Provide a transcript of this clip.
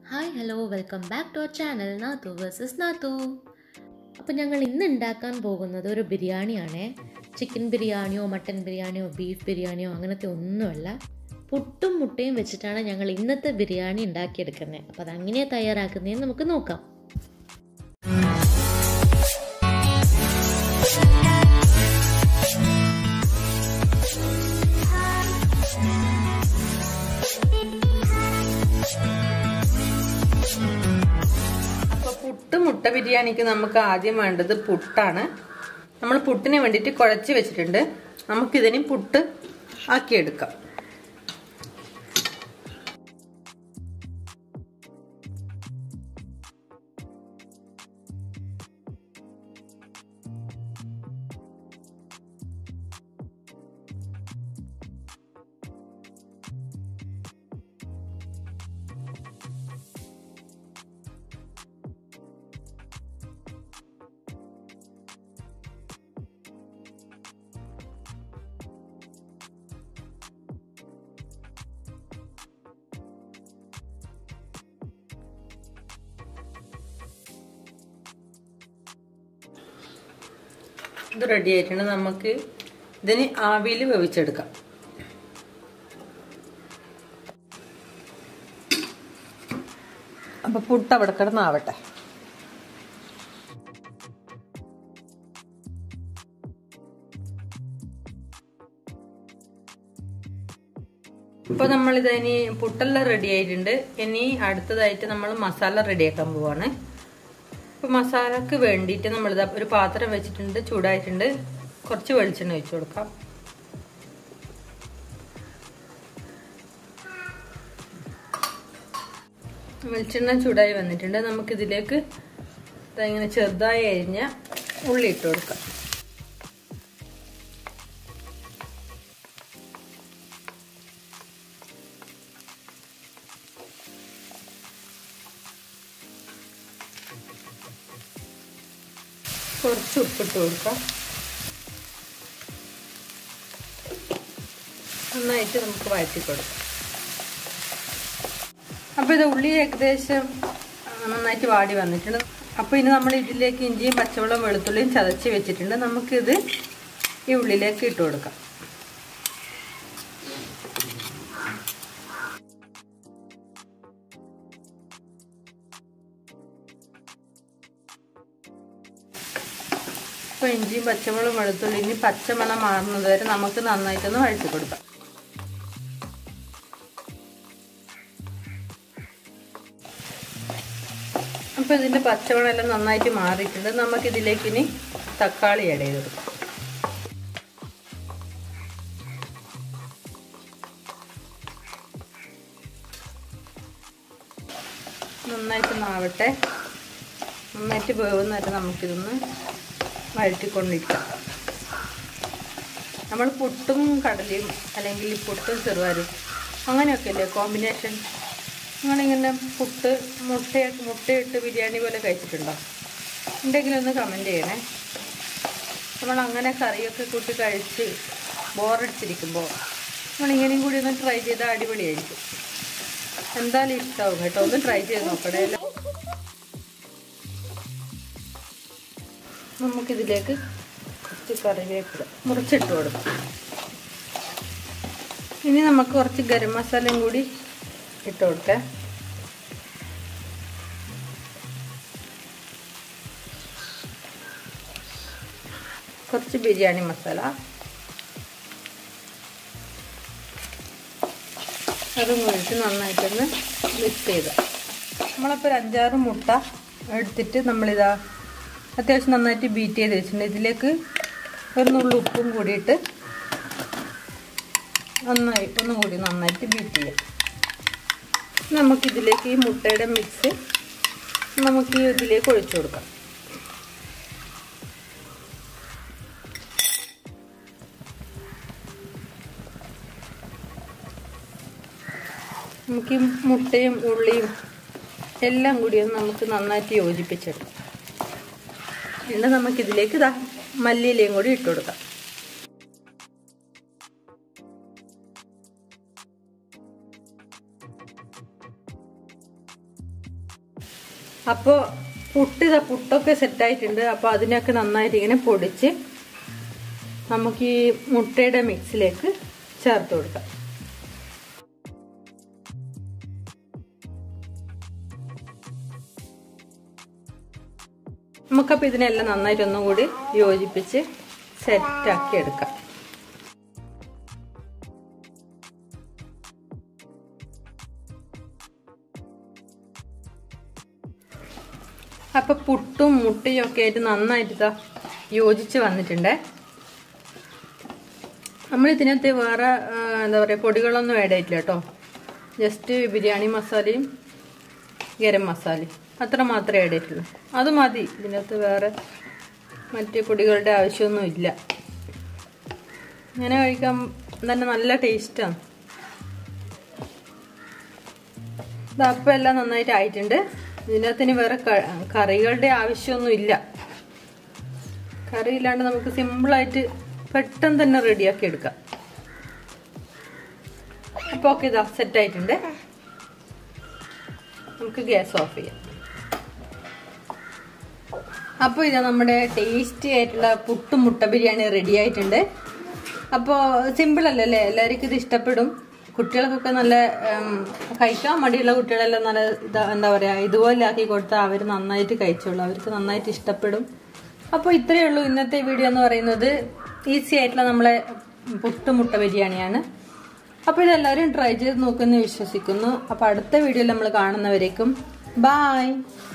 hi hello welcome back to our channel നാത്തു versus നാത്തു അപ്പോൾ ഞങ്ങൾ ഇന്ന് ഉണ്ടാക്കാൻ പോകുന്നത് ഒരു ബിരിയാണിയാണേ ചിക്കൻ ബിരിയാണിയോ മട്ടൻ ബിരിയാണിയോ ബീഫ് ബിരിയാണിയോ അങ്ങനത്തെ ഒന്നുമല്ല പുട്ടും മുട്ടയും വെച്ചിട്ടാണ് ഞങ്ങൾ ഇന്നത്തെ ബിരിയാണി ഉണ്ടാക്കിയെടുക്കുന്നത് അപ്പോൾ അതെങ്ങനെയാണ് തയ്യാറാക്കുന്നതെന്ന് നമുക്ക് നോക്കാം അപ്പൊ പുട്ട് മുട്ട ബിരിയാണിക്ക് നമുക്ക് ആദ്യം വേണ്ടത് പുട്ടാണ് നമ്മൾ പുട്ടിന് വേണ്ടിയിട്ട് കുഴച്ച് വെച്ചിട്ടുണ്ട് നമുക്കിതിന് പുട്ട് ആക്കിയെടുക്കാം ഇത് റെഡി ആയിട്ടുണ്ട് നമുക്ക് ഇതിന് ആവിയിൽ വേവിച്ചെടുക്കാം അപ്പൊ പുട്ട് അവിടെ കിടന്നാവട്ടെ ഇപ്പൊ നമ്മൾ ഇതിനി പുട്ടെല്ലാം റെഡി ആയിട്ടുണ്ട് ഇനി അടുത്തതായിട്ട് നമ്മൾ മസാല റെഡിയാക്കാൻ പോവാണ് ഇപ്പൊ മസാലക്ക് വേണ്ടിയിട്ട് നമ്മൾ ഒരു പാത്രം വെച്ചിട്ടുണ്ട് ചൂടായിട്ടുണ്ട് കുറച്ച് വെളിച്ചെണ്ണ ഒഴിച്ചു കൊടുക്കാം വെളിച്ചെണ്ണ ചൂടായി വന്നിട്ടുണ്ട് നമുക്കിതിലേക്ക് ഇങ്ങനെ ചെറുതായി അരിഞ്ഞ ഉള്ളി ഇട്ട് കൊടുക്കാം കുറച്ച് ഉപ്പിട്ട് കൊടുക്കാം നന്നായിട്ട് നമുക്ക് വഴറ്റി കൊടുക്കാം അപ്പോൾ ഇത് ഉള്ളി ഏകദേശം നന്നായിട്ട് വാടി വന്നിട്ടുണ്ട് അപ്പോൾ ഇനി നമ്മൾ ഇതിലേക്ക് ഇഞ്ചിയും പച്ചവെള്ളം വെളുത്തുള്ളിയും ചതച്ച് വെച്ചിട്ടുണ്ട് നമുക്കിത് ഈ ഉള്ളിലേക്ക് ഇട്ട് കൊടുക്കാം ഇപ്പോൾ ഇഞ്ചിയും പച്ചമുളകും വെളുത്തുള്ളി ഇനി പച്ചമണം മാറുന്നത് വരെ നമുക്ക് നന്നായിട്ടൊന്ന് വഴറ്റി കൊടുക്കാം അപ്പോൾ ഇതിൻ്റെ പച്ചമണം എല്ലാം നന്നായിട്ട് മാറിയിട്ടുണ്ട് നമുക്കിതിലേക്ക് ഇനി തക്കാളി ആഡ് ചെയ്ത് കൊടുക്കാം നന്നായിട്ട് നാവട്ടെ നന്നായിട്ട് വേവുന്നവരെ നമുക്കിതൊന്ന് വഴറ്റിക്കൊണ്ടിരിക്കാം നമ്മൾ പുട്ടും കടലയും അല്ലെങ്കിൽ പുട്ടും ചെറുവാരും അങ്ങനെയൊക്കെ അല്ലേ കോമ്പിനേഷൻ നിങ്ങളിങ്ങനെ പുട്ട് മുട്ടയൊക്കെ മുട്ടയിട്ട് ബിരിയാണി പോലെ കഴിച്ചിട്ടുണ്ടോ ഉണ്ടെങ്കിൽ ഒന്ന് കമൻറ്റ് ചെയ്യണേ നമ്മൾ അങ്ങനെ കറിയൊക്കെ കൂട്ടി കഴിച്ച് ബോറടിച്ചിരിക്കുമ്പോൾ നമ്മളിങ്ങനെയും കൂടി ഒന്ന് ട്രൈ ചെയ്താൽ അടിപൊളിയായിരിക്കും എന്തായാലും ഇഷ്ടമാവും കേട്ടോ ഒന്ന് ട്രൈ ചെയ്ത് നോക്കണേ നമുക്കിതിലേക്ക് കുറച്ച് കറിവേപ്പില മുറിച്ചിട്ട് കൊടുക്കാം ഇനി നമുക്ക് കുറച്ച് ഗരം മസാലയും കൂടി ഇട്ട് കൊടുക്കാം കുറച്ച് ബിരിയാണി മസാല അതും കൂടിയിട്ട് നന്നായിട്ടൊന്ന് മിക്സ് ചെയ്ത് നമ്മളപ്പോൾ ഒരു അഞ്ചാറ് മുട്ട എടുത്തിട്ട് നമ്മളിതാ അത്യാവശ്യം നന്നായിട്ട് ബീറ്റ് ചെയ്ത് വെച്ചിട്ടുണ്ട് ഇതിലേക്ക് ഒരു നുള്ളു ഉപ്പും കൂടിയിട്ട് നന്നായി ഒന്നും കൂടി നന്നായിട്ട് ബീറ്റ് ചെയ്യാം നമുക്കിതിലേക്ക് ഈ മുട്ടയുടെ മിക്സ് നമുക്ക് ഇതിലേക്ക് ഒഴിച്ചു കൊടുക്കാം നമുക്ക് ഈ മുട്ടയും ഉള്ളിയും എല്ലാം കൂടി ഒന്ന് നമുക്ക് നന്നായിട്ട് യോജിപ്പിച്ചെടുക്കാം എന്നിട്ട് നമുക്കിതിലേക്ക് ഇതാ മല്ലിയിലയും കൂടി ഇട്ട് കൊടുക്കാം അപ്പോൾ പുട്ട് ഇതാ പുട്ടൊക്കെ സെറ്റായിട്ടുണ്ട് അപ്പോൾ അതിനൊക്കെ നന്നായിട്ട് ഇങ്ങനെ പൊടിച്ച് നമുക്ക് ഈ മുട്ടയുടെ മിക്സിലേക്ക് ചേർത്ത് കൊടുക്കാം നമുക്കപ്പോൾ ഇതിനെല്ലാം നന്നായിട്ട് ഒന്നും കൂടി യോജിപ്പിച്ച് സെറ്റാക്കി എടുക്കാം അപ്പൊ പുട്ടും മുട്ടയും ഒക്കെ ആയിട്ട് നന്നായിട്ട് ഇതാ യോജിച്ച് വന്നിട്ടുണ്ട് നമ്മൾ ഇതിനകത്ത് വേറെ ആ, എന്താ പറയുക പൊടികളൊന്നും ആഡ് ആയിട്ടില്ല കേട്ടോ ജസ്റ്റ് ബിരിയാണി മസാലയും ഗരം മസാലയും അത്ര മാത്രമേ ആഡ് ആയിട്ടുള്ളൂ അത് മതി ഇതിനകത്ത് വേറെ മറ്റ് പൊടികളുടെ ആവശ്യമൊന്നും ഇല്ല ഇങ്ങനെ കഴിക്കാൻ തന്നെ നല്ല ടേസ്റ്റാണ് അപ്പം എല്ലാം നന്നായിട്ട് ആയിട്ടുണ്ട് ഇതിനകത്ത് ഇനി വേറെ ക- കറികളുടെ ആവശ്യമൊന്നും ഇല്ല കറി ഇല്ലാണ്ട് നമുക്ക് സിമ്പിളായിട്ട് പെട്ടെന്ന് തന്നെ റെഡിയാക്കി എടുക്കാം അപ്പോൾ ഓക്കെ ഇതാ സെറ്റ് ആയിട്ടുണ്ട് നമുക്ക് ഗ്യാസ് ഓഫ് ചെയ്യാം അപ്പോൾ ഇതാ നമ്മുടെ ടേസ്റ്റി ആയിട്ടുള്ള പുട്ടും മുട്ട ബിരിയാണി റെഡി ആയിട്ടുണ്ട് അപ്പോൾ സിമ്പിൾ അല്ലേ അല്ലേ എല്ലാവർക്കും ഇത് ഇഷ്ടപ്പെടും കുട്ടികൾക്കൊക്കെ നല്ല ഉം, കഴിക്കാൻ മടിയുള്ള കുട്ടികളെല്ലാം നല്ല ഇതാ എന്താ പറയുക ഇതുപോലെ ആക്കി കൊടുത്താൽ അവർ നന്നായിട്ട് കഴിച്ചോളൂ അവർക്ക് നന്നായിട്ട് ഇഷ്ടപ്പെടും അപ്പോൾ ഇത്രയേ ഉള്ളൂ ഇന്നത്തെ വീഡിയോ എന്ന് പറയുന്നത് ഈസി ആയിട്ടുള്ള നമ്മളെ പുട്ടും മുട്ട ബിരിയാണിയാണ് അപ്പോൾ ഇതെല്ലാവരും ട്രൈ ചെയ്ത് നോക്കുമെന്ന് വിശ്വസിക്കുന്നു അപ്പോൾ അടുത്ത വീഡിയോയിൽ നമ്മൾ കാണുന്നവരേക്കും ബായ്